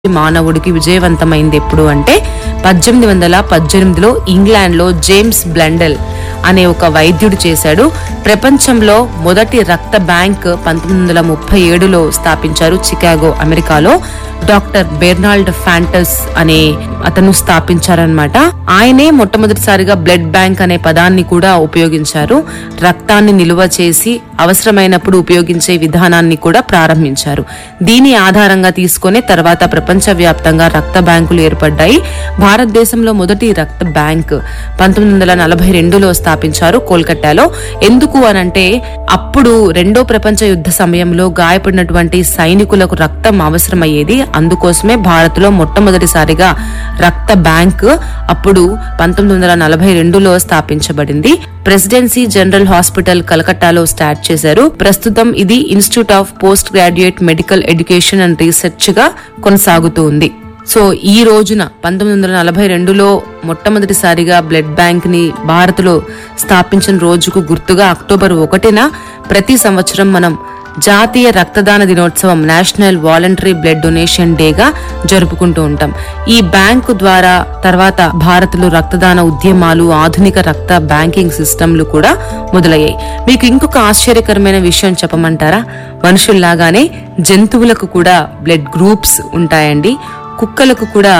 మానవుడికి విజయవంతమైంది ఎప్పుడు అంటే పద్దెనిమిది వందల పద్దెనిమిదిలో ఇంగ్లాండ్ లో జేమ్స్ బ్లండెల్ అనే ఒక వైద్యుడు చేశాడు ప్రపంచంలో మొదటి రక్త బ్యాంక్ పంతొమ్మిది వందల ముప్పై ఏడులో స్థాపించారు చికాగో అమెరికాలో డాక్టర్ బెర్నాల్డ్ ఫ్యాంటస్ అనే అతను స్థాపించారనమాట ఆయనే మొట్టమొదటిసారిగా బ్లడ్ బ్యాంక్ అనే పదాన్ని కూడా ఉపయోగించారు రక్తాన్ని నిల్వ చేసి అవసరమైనప్పుడు ఉపయోగించే విధానాన్ని కూడా ప్రారంభించారు దీని ఆధారంగా తీసుకునే తర్వాత ప్రపంచవ్యాప్తంగా రక్త బ్యాంకులు ఏర్పడ్డాయి భారతదేశంలో మొదటి రక్త బ్యాంక్ పంతొమ్మిది వందల నలభై రెండులో స్థాపించారు కోల్కతాలో ఎందుకు అనంటే అప్పుడు రెండో ప్రపంచ యుద్ధ సమయంలో గాయపడినటువంటి సైనికులకు రక్తం అవసరమయ్యేది అందుకోసమే భారత్ లో మొట్టమొదటిసారిగా రక్త బ్యాంక్ అప్పుడు పంతొమ్మిది వందల నలభై రెండులో స్థాపించబడింది ప్రెసిడెన్సీ జనరల్ హాస్పిటల్ కలకట్టాలో స్టార్ట్ చేశారు ప్రస్తుతం ఇది institute of post graduate medical education and research గా కొనసాగుతూ ఉంది సో ఈ రోజున పంతొమ్మిది వందల నలభై రెండులో మొట్టమొదటిసారిగా బ్లడ్ బ్యాంక్ ని భారత్ లో స్థాపించిన రోజుకు గుర్తుగా అక్టోబర్ ఒకటిన ప్రతి సంవత్సరం మనం జాతీయ రక్తదాన దినోత్సవం నేషనల్ వాలంటరీ బ్లడ్ డొనేషన్ డేగా జరుపుకుంటూ ఉంటాం ఈ బ్యాంకు ద్వారా తర్వాత భారత్లో రక్తదాన ఉద్యమాలు ఆధునిక రక్త బ్యాంకింగ్ సిస్టంలు కూడా మొదలయ్యాయి మీకు ఇంకొక ఆశ్చర్యకరమైన విషయం చెప్పమంటారా మనుషుల్లాగానే జంతువులకు కూడా బ్లడ్ గ్రూప్స్ ఉంటాయండి కుక్కలకు కూడా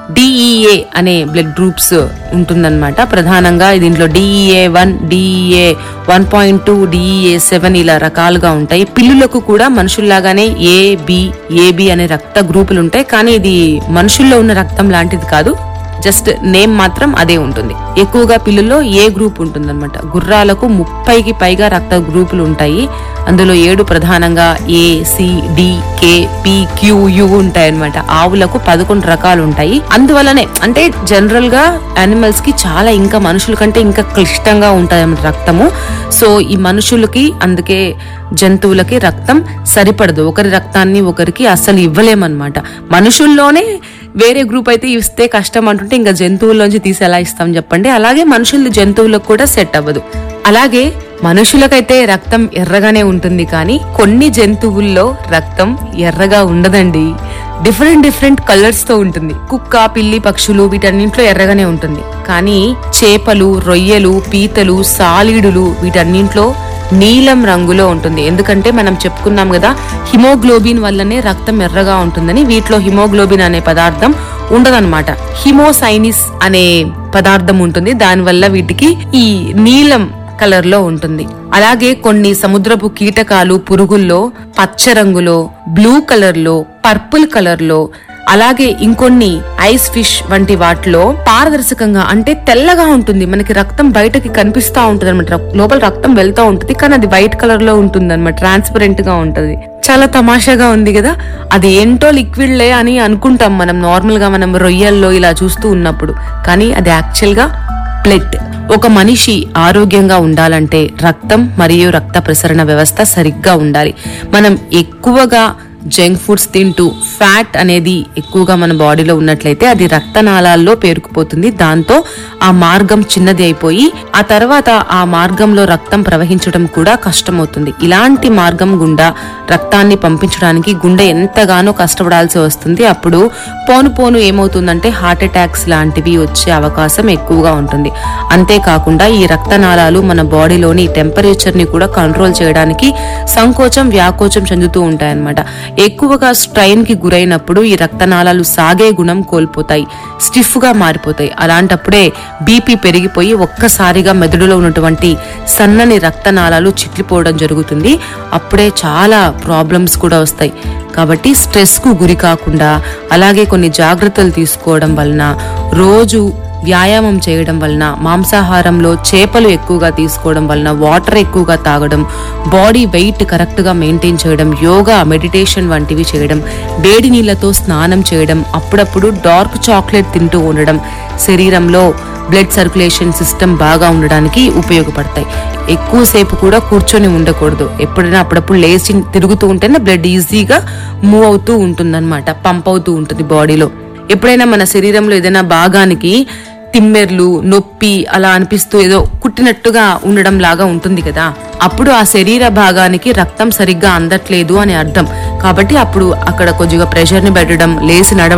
డిఈఏ అనే బ్లడ్ గ్రూప్స్ ఉంటుందన్నమాట ప్రధానంగా దీంట్లో DEA one DEA one point two DEA seven ఇలా రకాలుగా ఉంటాయి పిల్లులకు కూడా మనుషుల్లాగానే ఏ బి ఏబి అనే రక్త గ్రూపులు ఉంటాయి కానీ ఇది మనుషుల్లో ఉన్న రక్తం లాంటిది కాదు జస్ట్ నేమ్ మాత్రం అదే ఉంటుంది ఎక్కువగా పిల్లుల్లో ఏ గ్రూప్ ఉంటుందన్నమాట గుర్రాలకు ముప్పైకి పైగా రక్త గ్రూపులు ఉంటాయి అందులో ఏడు ప్రధానంగా A C D K P Q U ఉంటాయన్నమాట ఆవులకు పదకొండు రకాలు ఉంటాయి అందువల్లనే అంటే జనరల్ గా యానిమల్స్ కి చాలా ఇంకా మనుషుల కంటే ఇంకా క్లిష్టంగా ఉంటాయి రక్తము సో ఈ మనుషులకి అందుకే జంతువులకి రక్తం సరిపడదు ఒకరి రక్తాన్ని ఒకరికి అస్సలు ఇవ్వలేమన్నమాట మనుషుల్లోనే వేరే గ్రూప్ అయితే ఇస్తే కష్టం అంటుంటే ఇంకా జంతువుల్లోంచి తీసి ఎలా ఇస్తాం చెప్పండి అలాగే మనుషులు జంతువులకు కూడా సెట్ అవ్వదు అలాగే మనుషులకైతే రక్తం ఎర్రగానే ఉంటుంది కానీ కొన్ని జంతువుల్లో రక్తం ఎర్రగా ఉండదండి డిఫరెంట్ డిఫరెంట్ కలర్స్ తో ఉంటుంది కుక్క పిల్లి పక్షులు వీటన్నింటిలో ఎర్రగానే ఉంటుంది కానీ చేపలు రొయ్యలు పీతలు సాలీడులు వీటన్నింటిలో నీలం రంగులో ఉంటుంది ఎందుకంటే మనం చెప్పుకున్నాం కదా హిమోగ్లోబిన్ వల్లనే రక్తం ఎర్రగా ఉంటుందని వీటిలో హిమోగ్లోబిన్ అనే పదార్థం ఉండదన్నమాట హిమోసైనిస్ అనే పదార్థం ఉంటుంది దానివల్ల వీటికి ఈ నీలం కలర్ లో ఉంటుంది అలాగే కొన్ని సముద్రపు కీటకాలు పురుగుల్లో పచ్చ రంగులో బ్లూ కలర్ లో పర్పుల్ కలర్ లో అలాగే ఇంకొన్ని ఐస్ ఫిష్ వంటి వాటిలో పారదర్శకంగా అంటే తెల్లగా ఉంటుంది మనకి రక్తం బయటకి కనిపిస్తా ఉంటది అనమాట లోపల రక్తం వెళ్తా ఉంటది కానీ అది వైట్ కలర్ లో ఉంటుంది అనమాట ట్రాన్స్పరెంట్ గా ఉంటది చాలా తమాషాగా ఉంది కదా అది ఏంటో లిక్విడ్లే అని అనుకుంటాం మనం నార్మల్ గా మనం రొయ్యల్లో ఇలా చూస్తూ ఉన్నప్పుడు కానీ అది యాక్చువల్ గా ప్లెట్ ఒక మనిషి ఆరోగ్యంగా ఉండాలంటే రక్తం మరియు రక్త ప్రసరణ వ్యవస్థ సరిగ్గా ఉండాలి మనం ఎక్కువగా జంక్ ఫుడ్స్ తింటూ ఫ్యాట్ అనేది ఎక్కువగా మన బాడీలో ఉన్నట్లయితే అది రక్తనాళాల్లో పేరుకుపోతుంది దాంతో ఆ మార్గం చిన్నది అయిపోయి ఆ తర్వాత ఆ మార్గంలో రక్తం ప్రవహించడం కూడా కష్టమవుతుంది ఇలాంటి మార్గం గుండా రక్తాన్ని పంపించడానికి గుండె ఎంతగానో కష్టపడాల్సి వస్తుంది అప్పుడు పోను పోను ఏమవుతుందంటే హార్ట్ అటాక్స్ లాంటివి వచ్చే అవకాశం ఎక్కువగా ఉంటుంది అంతేకాకుండా ఈ రక్తనాళాలు మన బాడీలోని టెంపరేచర్ ని కూడా కంట్రోల్ చేయడానికి సంకోచం వ్యాకోచం చెందుతూ ఉంటాయన్నమాట ఎక్కువగా స్ట్రైన్ కి గురైనప్పుడు ఈ రక్తనాళాలు సాగే గుణం కోల్పోతాయి స్టిఫ్ గా మారిపోతాయి అలాంటప్పుడే బీపీ పెరిగిపోయి ఒక్కసారిగా మెదడులో ఉన్నటువంటి సన్నని రక్తనాళాలు చిట్లిపోవడం జరుగుతుంది అప్పుడే చాలా ప్రాబ్లమ్స్ కూడా వస్తాయి కాబట్టి స్ట్రెస్ కు గురి కాకుండా అలాగే కొన్ని జాగ్రత్తలు తీసుకోవడం వలన రోజు వ్యాయామం చేయడం వలన మాంసాహారంలో చేపలు ఎక్కువగా తీసుకోవడం వలన వాటర్ ఎక్కువగా తాగడం బాడీ వెయిట్ కరెక్ట్ గా మెయింటైన్ చేయడం యోగా మెడిటేషన్ వంటివి చేయడం వేడి నీళ్లతో స్నానం చేయడం అప్పుడప్పుడు డార్క్ చాక్లెట్ తింటూ ఉండడం శరీరంలో బ్లడ్ సర్క్యులేషన్ సిస్టమ్ బాగా ఉండడానికి ఉపయోగపడతాయి ఎక్కువసేపు కూడా కూర్చొని ఉండకూడదు ఎప్పుడైనా అప్పుడప్పుడు లేచి తిరుగుతూ ఉంటేనే బ్లడ్ ఈజీగా మూవ్ అవుతూ ఉంటుందన్నమాట పంప్ అవుతూ ఉంటుంది బాడీలో ఎప్పుడైనా మన శరీరంలో ఏదైనా భాగానికి తిమ్మెర్లు నొప్పి అలా అనిపిస్తూ ఏదో కుట్టినట్టుగా ఉండడం లాగా ఉంటుంది కదా అప్పుడు ఆ శరీర భాగానికి రక్తం సరిగ్గా అందట్లేదు అని అర్థం కాబట్టి అప్పుడు అక్కడ కొద్దిగా ప్రెషర్ ని పెట్టడం లేచి నడవడం